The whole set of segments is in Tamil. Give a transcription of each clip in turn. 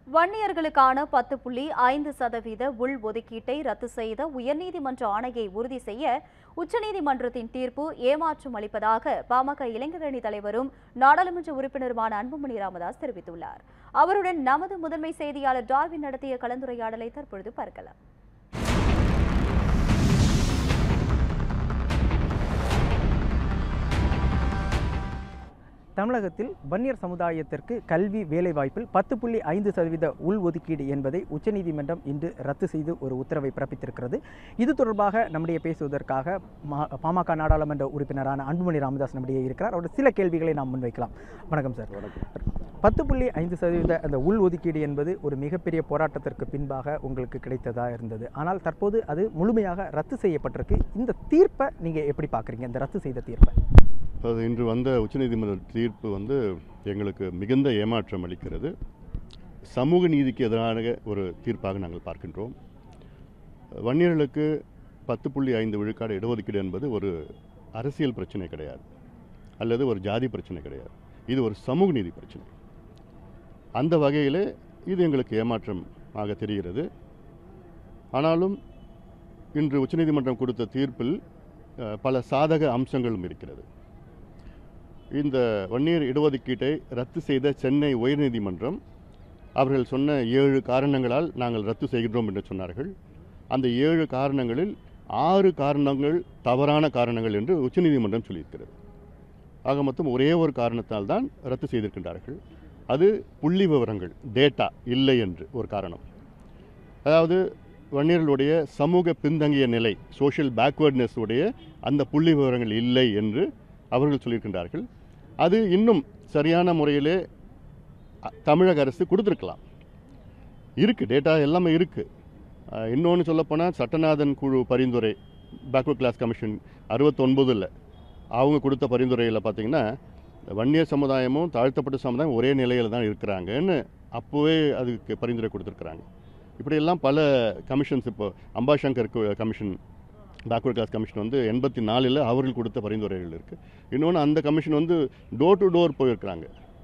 வன்னியர்களுக்கான பத்து புள்ளி ஐந்து சதவீத உள் ஒதுக்கீட்டை ரத்து செய்த உயர்நீதிமன்ற ஆணையை உறுதி செய்ய உச்சநீதிமன்றத்தின் தீர்ப்பு ஏமாற்றம் அளிப்பதாக பாமக இளைஞரணி தலைவரும் நாடாளுமன்ற உறுப்பினருமான அன்புமணி ராமதாஸ் தெரிவித்துள்ளார் அவருடன் நமது முதன்மை செய்தியாளர் டார்வின் நடத்திய கலந்துரையாடலை தற்பொழுது பார்க்கலாம் தமிழகத்தில் வன்னியர் சமுதாயத்திற்கு கல்வி வேலைவாய்ப்பில் பத்து புள்ளி ஐந்து சதவீத உள் ஒதுக்கீடு என்பதை உச்சநீதிமன்றம் இன்று ரத்து செய்து ஒரு உத்தரவை பிறப்பித்திருக்கிறது இது தொடர்பாக நம்முடைய பேசுவதற்காக மா- பாமக நாடாளுமன்ற உறுப்பினரான அன்புமணி ராமதாஸ் நம்முடைய இருக்கிறார் அவருடைய சில கேள்விகளை நாம் முன்வைக்கலாம் வணக்கம் சார் பத்து புள்ளி ஐந்து சதவீத அந்த உள் ஒதுக்கீடு என்பது ஒரு மிகப்பெரிய போராட்டத்திற்கு பின்பாக உங்களுக்கு கிடைத்ததா இருந்தது ஆனால் தற்போது அது முழுமையாக ரத்து செய்யப்பட்டிருக்கு இந்த தீர்ப்பை நீங்கள் எப்படி பார்க்குறீங்க இந்த ரத்து செய்த தீர்ப்பை அது இன்று வந்த உச்சநீதிமன்ற தீர்ப்பு வந்து எங்களுக்கு மிகுந்த ஏமாற்றம் அளிக்கிறது சமூக நீதிக்கு எதிரான ஒரு தீர்ப்பாக நாங்கள் பார்க்கின்றோம் வன்னியர்களுக்கு பத்து புள்ளி ஐந்து விழுக்காடு இடஒதுக்கீடு என்பது ஒரு அரசியல் பிரச்சனை கிடையாது அல்லது ஒரு ஜாதி பிரச்சனை கிடையாது இது ஒரு சமூக நீதி பிரச்சனை அந்த வகையில் இது எங்களுக்கு ஏமாற்றமாக தெரிகிறது ஆனாலும் இன்று உச்சநீதிமன்றம் கொடுத்த தீர்ப்பில் அஹ், பல சாதக அம்சங்களும் இருக்கிறது இந்த வன்னியர் இடஒதுக்கீட்டை ரத்து செய்த சென்னை உயர்நீதிமன்றம் அவர்கள் சொன்ன ஏழு காரணங்களால் நாங்கள் ரத்து செய்கின்றோம் என்று சொன்னார்கள் அந்த ஏழு காரணங்களில் ஆறு காரணங்கள் தவறான காரணங்கள் என்று உச்சநீதிமன்றம் சொல்லியிருக்கிறது ஆக மொத்தம் ஒரே ஒரு காரணத்தால் தான் ரத்து செய்திருக்கின்றார்கள் அது புள்ளி விவரங்கள் டேட்டா இல்லை என்று ஒரு காரணம் அதாவது வன்னியர்களுடைய சமூக பின்தங்கிய நிலை சோஷியல் பேக்வேர்ட்னஸ் உடைய அந்த புள்ளி விவரங்கள் இல்லை என்று அவர்கள் சொல்லியிருக்கின்றார்கள் அது இன்னும் சரியான முறையிலே அ, தமிழக அரசு கொடுத்துருக்கலாம் இருக்கு டேட்டா எல்லாமே இருக்கு இன்னொன்று சொல்லப்போனால் சட்டநாதன் குழு பரிந்துரை பேக்வர்ட் கிளாஸ் கமிஷன் அறுபத்தொன்பதில் அவங்க கொடுத்த பரிந்துரையில் பார்த்தீங்கன்னா வன்னியர் சமுதாயமும் தாழ்த்தப்பட்ட சமுதாயம் ஒரே நிலையில் தான் இருக்கிறாங்கன்னு அப்போவே அதுக்கு பரிந்துரை கொடுத்துருக்குறாங்க இப்படியெல்லாம் பல கமிஷன்ஸ் இப்போ அம்பாசங்கர் கு- கமிஷன் பேக்வர்ட் கிளாஸ் கமிஷன் வந்து எண்பத்தி நாலில் அவர்கள் கொடுத்த பரிந்துரைகள் இருக்குது இன்னொன்று அந்த கமிஷன் வந்து டோர் டு டோர் போயிருக்கிறாங்க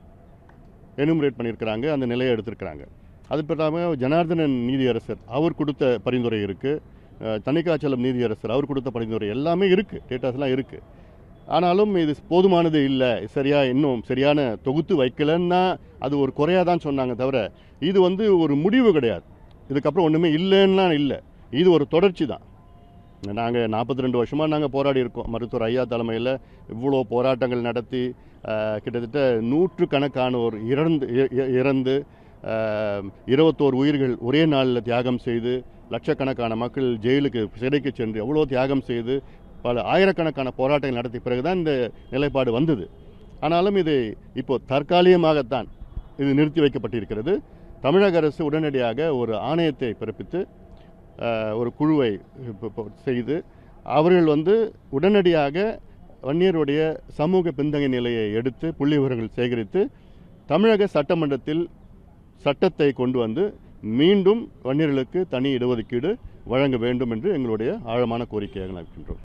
எனுமரேட் பண்ணியிருக்கிறாங்க அந்த நிலையை எடுத்திருக்கிறாங்க அது பிறகு ஜனார்தனன் நீதியரசர் அவர் கொடுத்த பரிந்துரை இருக்குது தணிக்காச்சலம் நீதியரசர் அவர் கொடுத்த பரிந்துரை எல்லாமே இருக்குது டேட்டாஸ்லாம் இருக்குது ஆனாலும் இது போதுமானது இல்லை சரியா இன்னும் சரியான தொகுத்து வைக்கலன்னா அது ஒரு குறையாக தான் சொன்னாங்க தவிர இது வந்து ஒரு முடிவு கிடையாது இதுக்கப்புறம் ஒன்றுமே இல்லைன்னா இல்லை இது ஒரு தொடர்ச்சி தான் நாங்கள் நாற்பத்தி ரெண்டு வருஷமாக நாங்கள் போராடி இருக்கோம் மருத்துவர் ஐயா தலைமையில் இவ்வளோ போராட்டங்கள் நடத்தி அஹ், கிட்டத்தட்ட நூற்றுக்கணக்கானோர் இறந்து இ- இ- இறந்து அஹ், இருபத்தோரு உயிர்கள் ஒரே நாளில் தியாகம் செய்து லட்சக்கணக்கான மக்கள் ஜெயிலுக்கு சிறைக்கு சென்று எவ்வளோ தியாகம் செய்து பல ஆயிரக்கணக்கான போராட்டங்கள் நடத்திய பிறகுதான் இந்த நிலைப்பாடு வந்தது ஆனாலும் இது இப்போ தற்காலிகமாகத்தான் இது நிறுத்தி வைக்கப்பட்டிருக்கிறது தமிழக அரசு உடனடியாக ஒரு ஆணையத்தை பிறப்பித்து அஹ், ஒரு குழுவை இப்ப- இப்ப செய்து அவர்கள் வந்து உடனடியாக வன்னியருடைய சமூக பின்தங்கிய நிலையை எடுத்து புள்ளி விவரங்கள் சேகரித்து தமிழக சட்டமன்றத்தில் சட்டத்தை கொண்டு வந்து மீண்டும் வன்னியர்களுக்கு தனி இடஒதுக்கீடு வழங்க வேண்டும் என்று எங்களுடைய ஆழமான கோரிக்கையாக நாங்கள் இருக்கின்றோம்